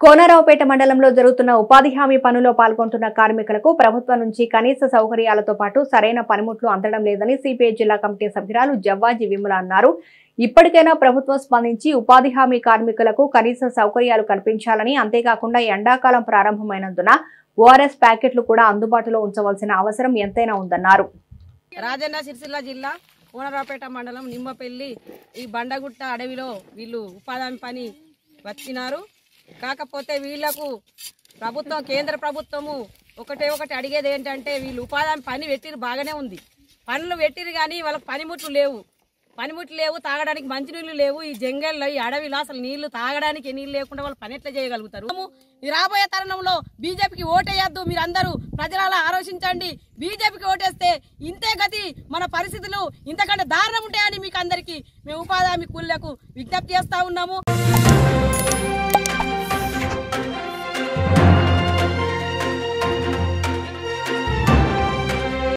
కోనరావుపేట మండలంలో జరుగుతున్న ఉపాధి హామీ పనుల్లో పాల్గొంటున్న కార్మికులకు ప్రభుత్వం నుంచి కనీస సౌకర్యాలతో పాటు సరైన పనిముట్లు అందడం లేదని సిపిఐ జిల్లా కమిటీ సభ్యురాలు జవ్వాజీ విమల అన్నారు ఇప్పటికైనా ప్రభుత్వం స్పందించి ఉపాధి హామీ కార్మికులకు కనీస సౌకర్యాలు కల్పించాలని అంతేకాకుండా ఎండాకాలం ప్రారంభమైనందున ఓఆర్ఎస్ ప్యాకెట్లు కూడా అందుబాటులో ఉంచవలసిన అవసరం ఎంతైనా ఉందన్నారు రాజన్న సిరిసిల్ల జిల్లా కోనరావుపేట మండలం నిమ్మపల్లి ఈ బండగుట్ట అడవిలో వీళ్ళు ఉపాధి హామీ పని వచ్చినారు కాకపోతే వీళ్లకు ప్రభుత్వం కేంద్ర ప్రభుత్వము ఒకటే ఒకటి అడిగేది ఏంటంటే వీళ్ళు ఉపాధి హామీ పని పెట్టిరు బాగానే ఉంది పనులు పెట్టిరు కానీ వాళ్ళకి పనిముట్లు లేవు పనిముట్లు లేవు తాగడానికి మంచినీళ్ళు లేవు ఈ జంగల్లో ఈ అడవిలో అసలు నీళ్లు తాగడానికి నీళ్లు లేకుండా వాళ్ళు పని ఎట్లా చేయగలుగుతారు ఈ రాబోయే తరుణంలో బీజేపీకి ఓటేయద్దు మీరందరూ ప్రజల ఆలోచించండి బీజేపీకి ఓటేస్తే ఇంతే గతి మన పరిస్థితులు ఇంతకంటే దారుణం ఉంటాయని మీకు అందరికీ మేము ఉపాధి హామీ కూలీలకు విజ్ఞప్తి చేస్తా ఉన్నాము